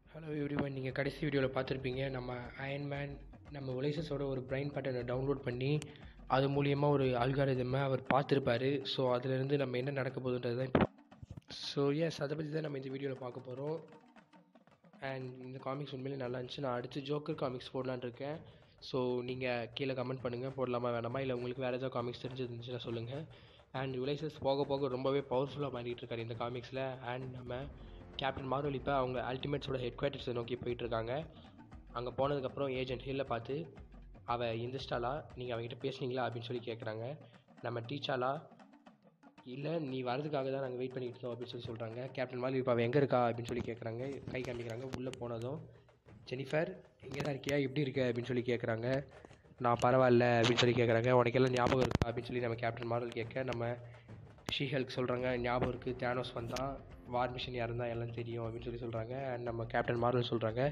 hello everyone நீங்கள் கடைசி வீடியோவில் பார்த்துருப்பீங்க நம்ம அயன்மேன் நம்ம ஒலைசஸோட ஒரு பிரைன் பேட்டர்னை டவுன்லோட் பண்ணி அது மூலியமாக ஒரு அல்காரிதமை அவர் பார்த்துருப்பாரு ஸோ அதுலேருந்து நம்ம என்ன நடக்க போகுதுன்றது தான் இப்போ ஸோ எஸ் அதை பற்றி தான் நம்ம இந்த வீடியோவில் பார்க்க போகிறோம் அண்ட் இந்த காமிக்ஸ் உண்மையிலே நல்லா இருந்துச்சு நான் அடுத்து ஜோக்கர் காமிக்ஸ் போடலான்னு இருக்கேன் ஸோ நீங்கள் கீழே கமெண்ட் பண்ணுங்கள் போடலாமா வேணாமா இல்லை உங்களுக்கு வேறு ஏதாவது காமிக்ஸ் தெரிஞ்சிருந்துச்சுன்னா சொல்லுங்கள் அண்ட் யுலைசஸ் போக போக ரொம்பவே பவர்ஃபுல்லாக மாறிட்டு இருக்காரு இந்த காமிக்ஸில் அண்ட் நம்ம கேப்டன் மார்வல் இப்போ அவங்க அல்டிமேட்ஸோட ஹெட் குவார்ட்டர்ஸை நோக்கி போயிட்டுருக்காங்க அங்கே போனதுக்கப்புறம் ஏஜென்ட் ஹில்லை பார்த்து அவள் எந்திரிச்சிட்டாளா நீங்கள் அவங்ககிட்ட பேசுனீங்களா அப்படின்னு சொல்லி கேட்குறாங்க நம்ம டீச்சாலா இல்லை நீ வரதுக்காக தான் நாங்கள் வெயிட் பண்ணிட்டு இருந்தோம் அப்படின்னு சொல்லி சொல்கிறாங்க கேப்டன் மார்வல் இப்போ அவள் எங்கே இருக்கா அப்படின்னு சொல்லி கேட்குறாங்க கை காமிக்கிறாங்க உள்ளே போனதும் ஜெனிஃபர் இங்கே தான் இருக்கியா எப்படி இருக்க அப்படின்னு சொல்லி கேட்குறாங்க நான் பரவாயில்ல அப்படின்னு சொல்லி கேட்குறாங்க உனக்கெல்லாம் ஞாபகம் இருக்கா அப்படின்னு சொல்லி நம்ம கேப்டன் மார்வல் கேட்க நம்ம ஷீஹல்க் சொல்கிறாங்க ஞாபகம் இருக்குது தேனோஸ் வந்தான் வார் மிஷின் யாருந்தா எல்லாம் தெரியும் அப்படின்னு சொல்லி சொல்கிறாங்க அண்ட் நம்ம கேப்டன் மார்வல் சொல்கிறாங்க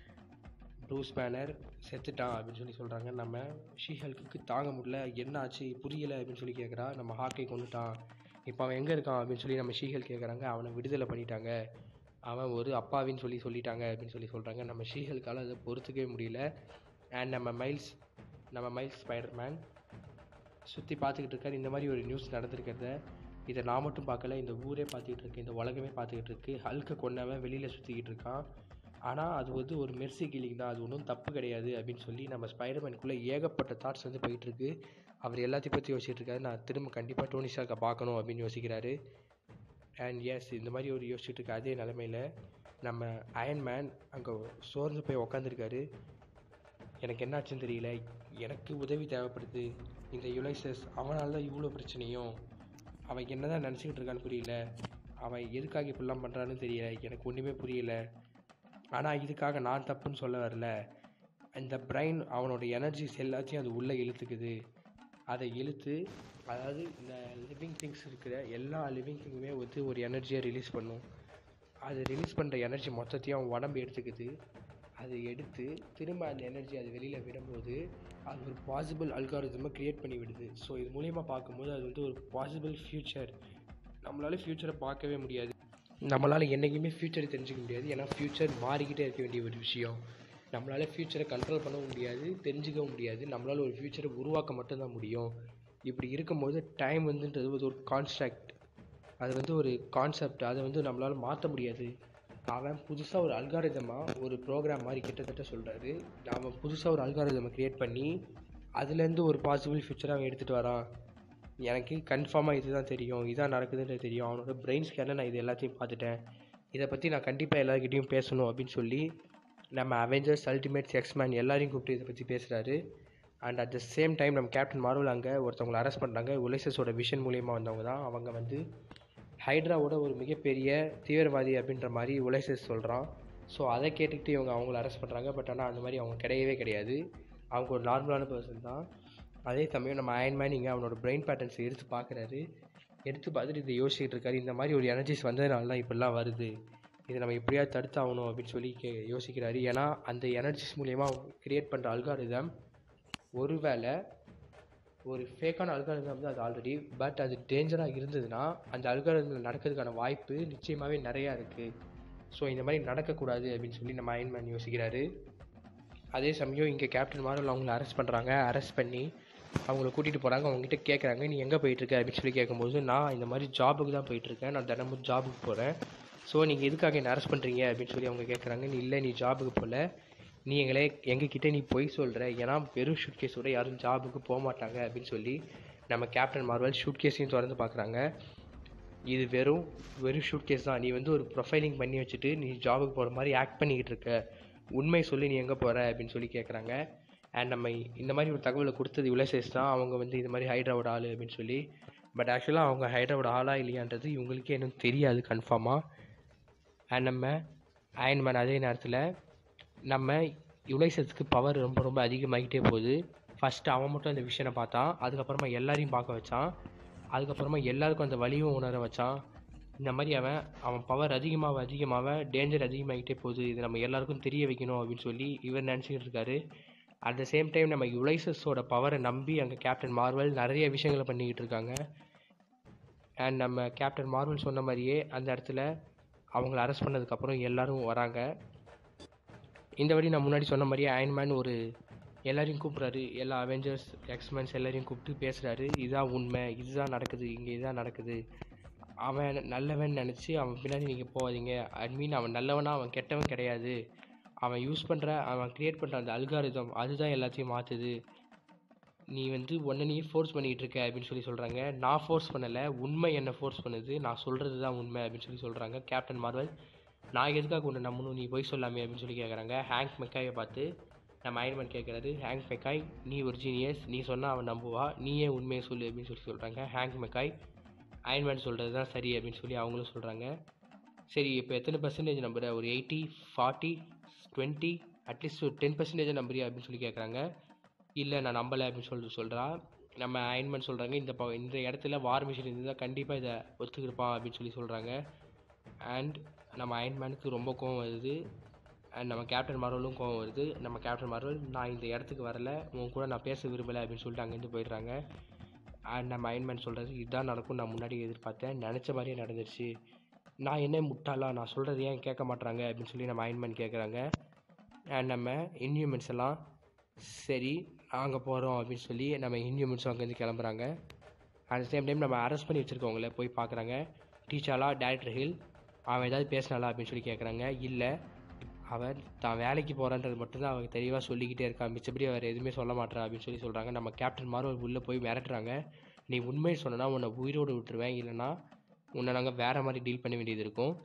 ப்ரூஸ் பேனர் செத்துட்டான் அப்படின்னு சொல்லி சொல்கிறாங்க நம்ம ஷீஹல்க்கு தாங்க முடியல என்ன ஆச்சு புரியலை அப்படின்னு சொல்லி கேட்குறா நம்ம ஹாக்கை கொண்டுட்டான் இப்போ அவன் எங்கே இருக்கான் அப்படின்னு சொல்லி நம்ம ஷீஹல் கேட்குறாங்க அவனை விடுதலை பண்ணிட்டாங்க அவன் ஒரு அப்பாவின்னு சொல்லி சொல்லிட்டாங்க அப்படின்னு சொல்லி சொல்கிறாங்க நம்ம ஷீஹல்கால் அதை பொறுத்துக்கவே முடியல அண்ட் நம்ம மைல்ஸ் நம்ம மைல்ஸ் ஸ்பைடர்மேன் சுற்றி பார்த்துக்கிட்டு இருக்காரு இந்த மாதிரி ஒரு நியூஸ் நடந்திருக்கிறத இதை நான் மட்டும் பார்க்கல இந்த ஊரே பார்த்துக்கிட்டு இருக்கு இந்த உலகமே பார்த்துக்கிட்டு இருக்கு ஹல்கை கொண்டவன் வெளியில் சுற்றிக்கிட்டு இருக்கான் ஆனால் அது வந்து ஒரு மெர்சி கில்லிங் தான் அது ஒன்றும் தப்பு கிடையாது அப்படின்னு சொல்லி நம்ம ஸ்பைடர்மேனுக்குள்ளே ஏகப்பட்ட தாட்ஸ் வந்து போயிட்டுருக்கு அவர் எல்லாத்தையும் பற்றி யோசிச்சுட்டு இருக்காரு நான் திரும்ப கண்டிப்பாக டோனி ஸ்டார்க்கை பார்க்கணும் அப்படின்னு யோசிக்கிறாரு அண்ட் எஸ் இந்த மாதிரி ஒரு யோசிச்சுட்டு இருக்க அதே நிலமையில் நம்ம அயன்மேன் அங்கே சோர்ந்து போய் உக்காந்துருக்காரு எனக்கு என்னாச்சுன்னு தெரியல எனக்கு உதவி தேவைப்படுது இந்த யுலைசஸ் அவனால் தான் இவ்வளோ பிரச்சனையும் அவன் என்ன தான் நினச்சிக்கிட்டு இருக்கான்னு புரியல அவன் எதுக்காக இப்படிலாம் பண்ணுறான்னு தெரியல எனக்கு ஒன்றுமே புரியல ஆனால் இதுக்காக நான் தப்புன்னு சொல்ல வரல இந்த பிரைன் அவனோட எனர்ஜிஸ் எல்லாத்தையும் அது உள்ளே இழுத்துக்குது அதை இழுத்து அதாவது இந்த லிவிங் திங்ஸ் இருக்கிற எல்லா லிவிங் திங்குமே வந்து ஒரு எனர்ஜியை ரிலீஸ் பண்ணும் அது ரிலீஸ் பண்ணுற எனர்ஜி மொத்தத்தையும் அவன் உடம்பு எடுத்துக்குது அதை எடுத்து திரும்ப அந்த எனர்ஜி அது வெளியில் விடும்போது அது ஒரு பாசிபிள் அல்காரிதமை க்ரியேட் பண்ணி விடுது ஸோ இது மூலியமாக பார்க்கும்போது அது வந்து ஒரு பாசிபிள் ஃப்யூச்சர் நம்மளால ஃப்யூச்சரை பார்க்கவே முடியாது நம்மளால் என்றைக்குமே ஃப்யூச்சரை தெரிஞ்சுக்க முடியாது ஏன்னா ஃப்யூச்சர் மாறிக்கிட்டே இருக்க வேண்டிய ஒரு விஷயம் நம்மளால் ஃப்யூச்சரை கண்ட்ரோல் பண்ணவும் முடியாது தெரிஞ்சுக்கவும் முடியாது நம்மளால் ஒரு ஃப்யூச்சரை உருவாக்க மட்டும்தான் முடியும் இப்படி இருக்கும்போது டைம் வந்துன்றது வந்து ஒரு கான்ஸ்ட்ரக்ட் அது வந்து ஒரு கான்செப்ட் அதை வந்து நம்மளால் மாற்ற முடியாது அவன் புதுசாக ஒரு அல்காரிதமாக ஒரு ப்ரோக்ராம் மாதிரி கிட்டத்தட்ட சொல்கிறாரு அவன் புதுசாக ஒரு அல்காரிதமை க்ரியேட் பண்ணி அதுலேருந்து ஒரு பாசிபிள் ஃபியூச்சரை அவன் எடுத்துகிட்டு வரான் எனக்கு கன்ஃபார்மாக இதுதான் தெரியும் இதான் நடக்குதுன்றது தெரியும் அவனோட பிரெயின் ஸ்கேனில் நான் இது எல்லாத்தையும் பார்த்துட்டேன் இதை பற்றி நான் கண்டிப்பாக எல்லாருக்கிட்டையும் பேசணும் அப்படின்னு சொல்லி நம்ம அவெஞ்சர்ஸ் அல்டிமேட்ஸ் எக்ஸ்மேன் எல்லாரையும் கூப்பிட்டு இதை பற்றி பேசுகிறாரு and at the same time நம்ம கேப்டன் மார்வல் அங்கே ஒருத்தவங்களை அரெஸ்ட் பண்ணுறாங்க உலைசஸோட விஷன் மூலியமாக வந்தவங்க தான் அவங்க வந்து ஹைட்ராவோட ஒரு மிகப்பெரிய தீவிரவாதி அப்படின்ற மாதிரி உலைசஸ் சொல்கிறான் ஸோ அதை கேட்டுக்கிட்டு இவங்க அவங்கள அரெஸ்ட் பண்ணுறாங்க பட் ஆனால் அந்த மாதிரி அவங்க கிடையவே கிடையாது அவங்க ஒரு நார்மலான பர்சன் தான் அதே சமயம் நம்ம அயன்மேன் இங்கே அவனோட பிரெயின் பேட்டர்ன்ஸை எடுத்து பார்க்குறாரு எடுத்து பார்த்துட்டு இதை யோசிச்சுட்டு இருக்காரு இந்த மாதிரி ஒரு எனர்ஜிஸ் வந்ததுனால தான் இப்படிலாம் வருது இதை நம்ம எப்படியாவது தடுத்தாகணும் அப்படின்னு சொல்லி கே யோசிக்கிறாரு ஏன்னா அந்த எனர்ஜிஸ் மூலயமா கிரியேட் பண்ணுற அல்காரிதம் ஒருவேளை ஒரு ஃபேக்கான அல்காரிதம் வந்து அது ஆல்ரெடி பட் அது டேஞ்சராக இருந்ததுன்னா அந்த அல்காரிதம் நடக்கிறதுக்கான வாய்ப்பு நிச்சயமாகவே நிறையா இருக்குது ஸோ இந்த மாதிரி நடக்கக்கூடாது அப்படின்னு சொல்லி நம்ம அயன்மேன் யோசிக்கிறாரு அதே சமயம் இங்கே கேப்டன் மார்வல் அவங்கள அரெஸ்ட் பண்ணுறாங்க அரெஸ்ட் பண்ணி அவங்கள கூட்டிகிட்டு போகிறாங்க அவங்ககிட்ட கேட்குறாங்க நீ எங்கே போயிட்டுருக்க அப்படின்னு சொல்லி கேட்கும்போது நான் இந்த மாதிரி ஜாபுக்கு தான் போயிட்டுருக்கேன் நான் தினமும் ஜாபுக்கு போகிறேன் ஸோ நீங்கள் எதுக்காக என்ன அரெஸ்ட் பண்ணுறீங்க அப்படின்னு சொல்லி அவங்க கேட்குறாங்க நீ இல்லை நீ ஜாபுக்கு போகல நீ எங்களே எங்ககிட்ட நீ பொய் சொல்கிற ஏன்னா வெறும் ஷூட் கேஸோட யாரும் ஜாபுக்கு போக மாட்டாங்க அப்படின்னு சொல்லி நம்ம கேப்டன் மார்வல் ஷூட் கேஸையும் திறந்து பார்க்குறாங்க இது வெறும் வெறும் ஷூட் கேஸ் தான் நீ வந்து ஒரு ப்ரொஃபைலிங் பண்ணி வச்சுட்டு நீ ஜாபுக்கு போகிற மாதிரி ஆக்ட் பண்ணிக்கிட்டு இருக்க உண்மை சொல்லி நீ எங்கே போகிற அப்படின்னு சொல்லி கேட்குறாங்க அண்ட் நம்ம இந்த மாதிரி ஒரு தகவலை கொடுத்தது யுலைசஸ் தான் அவங்க வந்து இது மாதிரி ஹைட்ராவோட ஆள் அப்படின்னு சொல்லி பட் ஆக்சுவலாக அவங்க ஹைட்ராவோட ஆளா இல்லையான்றது இவங்களுக்கே இன்னும் தெரியாது கன்ஃபார்மாக அண்ட் நம்ம அயன்மேன் அதே நேரத்தில் நம்ம யுலைசஸ்க்கு பவர் ரொம்ப ரொம்ப அதிகமாகிட்டே போகுது ஃபஸ்ட்டு அவன் மட்டும் அந்த விஷயனை பார்த்தான் அதுக்கப்புறமா எல்லாரையும் பார்க்க வச்சான் அதுக்கப்புறமா எல்லாருக்கும் அந்த வலியும் உணர வச்சான் இந்த மாதிரி அவன் அவன் பவர் அதிகமாக அதிகமாக டேஞ்சர் அதிகமாகிட்டே போகுது இது நம்ம எல்லாருக்கும் தெரிய வைக்கணும் அப்படின்னு சொல்லி இவர் நினச்சிக்கிட்டு இருக்காரு அட் த சேம் டைம் நம்ம யுலைசஸோட பவரை நம்பி அங்கே கேப்டன் மார்வல் நிறைய விஷயங்களை பண்ணிக்கிட்டு இருக்காங்க அண்ட் நம்ம கேப்டன் மார்வல் சொன்ன மாதிரியே அந்த இடத்துல அவங்கள அரெஸ்ட் பண்ணதுக்கப்புறம் எல்லாரும் வராங்க இந்த வாட்டி நான் முன்னாடி சொன்ன மாதிரியே அயன்மேன் ஒரு எல்லாரையும் கூப்பிட்றாரு எல்லா அவெஞ்சர்ஸ் எக்ஸ்மென்ஸ் எல்லாரையும் கூப்பிட்டு பேசுகிறாரு இதுதான் உண்மை இதுதான் நடக்குது இங்கே இதுதான் நடக்குது அவன் நல்லவன் நினச்சி அவன் பின்னாடி நீங்கள் போகாதீங்க ஐ மீன் அவன் நல்லவனா அவன் கெட்டவன் கிடையாது அவன் யூஸ் பண்ணுற அவன் க்ரியேட் பண்ணுற அந்த அல்காரிதம் அதுதான் எல்லாத்தையும் மாற்றுது நீ வந்து உன்னை நீ ஃபோர்ஸ் பண்ணிகிட்டு இருக்க அப்படின்னு சொல்லி சொல்கிறாங்க நான் ஃபோர்ஸ் பண்ணலை உண்மை என்ன ஃபோர்ஸ் பண்ணுது நான் சொல்கிறது தான் உண்மை அப்படின்னு சொல்லி சொல்கிறாங்க கேப்டன் மார்வல் நான் எதுக்காக ஒன்று நம்பணும் நீ போய் சொல்லாமே அப்படின்னு சொல்லி கேட்குறாங்க ஹேங்க் மெக்காயை பார்த்து நம்ம அயன்மேன் கேட்குறாரு ஹேங்க் மெக்காய் நீ ஒரு ஜீனியஸ் நீ சொன்னால் அவன் நம்புவா நீயே உண்மையை சொல்லு அப்படின்னு சொல்லி சொல்கிறாங்க ஹேங்க் மெக்காய் அயன்மேன் சொல்கிறது தான் சரி அப்படின்னு சொல்லி அவங்களும் சொல்கிறாங்க சரி இப்போ எத்தனை பர்சன்டேஜ் நம்புற ஒரு எயிட்டி ஃபார்ட்டி டுவெண்ட்டி அட்லீஸ்ட் ஒரு டென் பர்சன்டேஜ் நம்புறியா அப்படின்னு சொல்லி கேட்குறாங்க இல்லை நான் நம்பலை அப்படின்னு சொல்லிட்டு சொல்கிறா நம்ம அயன்மேன் சொல்கிறாங்க இந்த ப இந்த இடத்துல வார் மிஷின் இருந்தால் கண்டிப்பாக இதை ஒத்துக்கிருப்பான் அப்படின்னு சொல்லி சொல்கிறாங்க அண்ட் நம்ம அயன்மேனுக்கு ரொம்ப கோவம் வருது அண்ட் நம்ம கேப்டன் மார்வலும் கோவம் வருது நம்ம கேப்டன் மார்வல் நான் இந்த இடத்துக்கு வரல உன் கூட நான் பேச விரும்பலை அப்படின்னு சொல்லிட்டு அங்கேருந்து போயிடுறாங்க அண்ட் நம்ம அயன்மேன் சொல்கிறது இதுதான் நடக்கும் நான் முன்னாடி எதிர்பார்த்தேன் நினச்ச மாதிரியே நடந்துருச்சு நான் என்ன முட்டாளா நான் சொல்கிறது ஏன் கேட்க மாட்றாங்க அப்படின்னு சொல்லி நம்ம அயன்மேன் கேட்குறாங்க அண்ட் நம்ம இன்ஹியூமன்ஸ் எல்லாம் சரி நாங்கள் போகிறோம் அப்படின்னு சொல்லி நம்ம இன்ஹியூமன்ஸும் அங்கேருந்து கிளம்புறாங்க அட் சேம் டைம் நம்ம அரெஸ்ட் பண்ணி வச்சுருக்கவங்கள போய் பார்க்குறாங்க டீச்சாலா டேரக்டர் ஹில் அவன் ஏதாவது பேசினாலா அப்படின்னு சொல்லி கேட்குறாங்க இல்லை அவன் தான் வேலைக்கு போகிறான்றது மட்டும்தான் அவங்க தெளிவாக சொல்லிக்கிட்டே இருக்கான் மிச்சப்படி அவர் எதுவுமே சொல்ல மாட்டான் அப்படின்னு சொல்லி சொல்கிறாங்க நம்ம கேப்டன் மார்வல் உள்ளே போய் மிரட்டுறாங்க நீ உண்மையை சொன்னா உன்னை உயிரோடு விட்டுருவேன் இல்லைன்னா உன்னை நாங்கள் வேறு மாதிரி டீல் பண்ண வேண்டியது இருக்கும்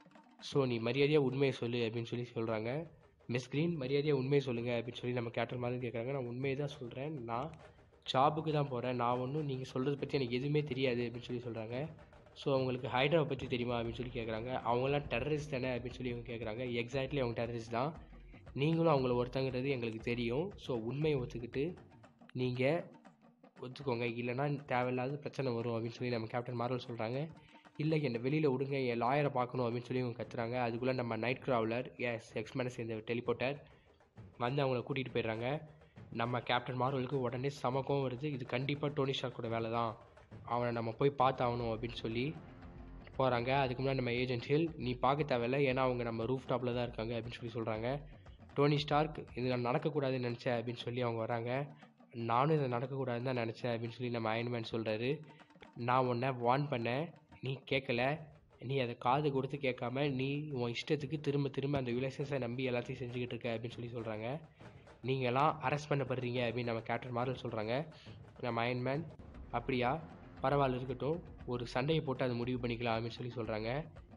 ஸோ நீ மரியாதையாக உண்மையை சொல்லு அப்படின்னு சொல்லி சொல்கிறாங்க மிஸ் கிரீன் மரியாதையாக உண்மையை சொல்லுங்கள் அப்படின்னு சொல்லி நம்ம கேப்டன் மாதிரி கேட்குறாங்க நான் உண்மையை தான் சொல்கிறேன் நான் ஜாபுக்கு தான் போகிறேன் நான் ஒன்றும் நீங்கள் சொல்கிறத பற்றி எனக்கு எதுவுமே தெரியாது அப்படின்னு சொல்லி சொல்கிறாங்க ஸோ அவங்களுக்கு ஹைட்ராவை பற்றி தெரியுமா அப்படின்னு சொல்லி கேட்குறாங்க அவங்களாம் டெரரிஸ்ட் தானே அப்படின்னு சொல்லி அவங்க கேட்குறாங்க எக்ஸாக்ட்லி அவங்க டெரரிஸ்ட் தான் நீங்களும் அவங்கள ஒருத்தங்கிறது எங்களுக்கு தெரியும் ஸோ உண்மையை ஒத்துக்கிட்டு நீங்கள் ஒத்துக்கோங்க இல்லைன்னா தேவையில்லாத பிரச்சனை வரும் அப்படின்னு சொல்லி நம்ம கேப்டன் மார்வல் சொல்கிறாங்க இல்லை என்னை வெளியில் விடுங்க என் லாயரை பார்க்கணும் அப்படின்னு சொல்லி அவங்க கத்துறாங்க அதுக்குள்ளே நம்ம நைட் க்ராவலர் எஸ் எக்ஸ்மேனை சேர்ந்த டெலிபோர்ட்டர் வந்து அவங்கள கூட்டிகிட்டு போயிடுறாங்க நம்ம கேப்டன் மார்வலுக்கு உடனே சமக்கம் வருது இது கண்டிப்பாக டோனி ஷார்க்கோட வேலை தான் அவனை நம்ம போய் பார்த்தாகணும் அப்படின்னு சொல்லி போகிறாங்க அதுக்கு முன்னாடி நம்ம ஏஜென்ட் ஹில் நீ பார்க்க தேவையில்ல ஏன்னா அவங்க நம்ம ரூஃப் டாப்பில் தான் இருக்காங்க அப்படின்னு சொல்லி சொல்கிறாங்க டோனி ஸ்டார்க் இது நான் நடக்கக்கூடாதுன்னு நினச்சேன் அப்படின்னு சொல்லி அவங்க வராங்க நானும் இதை நடக்கக்கூடாதுன்னு தான் நினச்சேன் அப்படின்னு சொல்லி நம்ம அயன்மேன் சொல்கிறாரு நான் உன்னை வார்ன் பண்ணேன் நீ கேட்கல நீ அதை காது கொடுத்து கேட்காம நீ உன் இஷ்டத்துக்கு திரும்ப திரும்ப அந்த யுலைசன்ஸை நம்பி எல்லாத்தையும் செஞ்சுக்கிட்டு இருக்க அப்படின்னு சொல்லி சொல்கிறாங்க நீங்களாம் அரெஸ்ட் பண்ணப்படுறீங்க அப்படின்னு நம்ம கேப்டன் மார்வல் சொல்கிறாங்க நம்ம அயன்மேன் அப்படியா பரவாயில்ல இருக்கட்டும் ஒரு சண்டையை போட்டு அதை முடிவு பண்ணிக்கலாம் அப்படின்னு சொல்லி சொல்கிறாங்க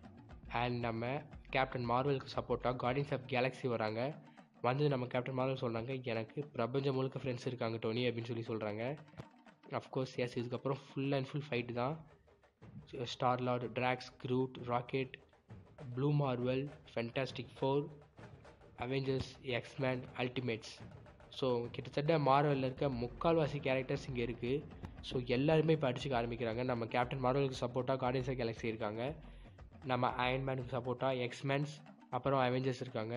அண்ட் நம்ம கேப்டன் மார்வலுக்கு சப்போர்ட்டாக கார்டியன்ஸ் ஆஃப் கேலக்ஸி வராங்க வந்து நம்ம கேப்டன் மார்வல் சொல்கிறாங்க எனக்கு பிரபஞ்சம் முழுக்க ஃப்ரெண்ட்ஸ் இருக்காங்க டோனி அப்படின்னு சொல்லி சொல்கிறாங்க அஃப்கோர்ஸ் எஸ் இதுக்கப்புறம் ஃபுல் அண்ட் ஃபுல் ஃபைட்டு தான் Star Lord Drax Groot Rocket Blue Marvel Fantastic Four Avengers X Men Ultimates so கிட்டத்தட்ட மார்வலில் இருக்க முக்கால்வாசி கேரக்டர்ஸ் இங்கே இருக்குது ஸோ எல்லாருமே இப்போ அடிச்சுக்க ஆரம்பிக்கிறாங்க நம்ம கேப்டன் மார்வலுக்கு சப்போர்ட்டாக கார்டியன்ஸ் ஆஃப் கேலக்ஸி இருக்காங்க நம்ம அயன்மேனுக்கு சப்போர்ட்டாக எக்ஸ்மேன்ஸ் அப்புறம் அவெஞ்சர்ஸ் இருக்காங்க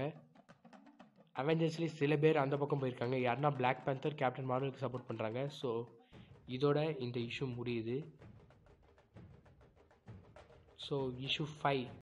அவெஞ்சர்ஸ்லேயும் சில பேர் அந்த பக்கம் போயிருக்காங்க யாருன்னா பிளாக் பேந்தர் கேப்டன் மார்வலுக்கு சப்போர்ட் பண்ணுறாங்க ஸோ இதோட இந்த இஷ்யூ முடியுது ஸோ இஷ்யூ ஃபைவ்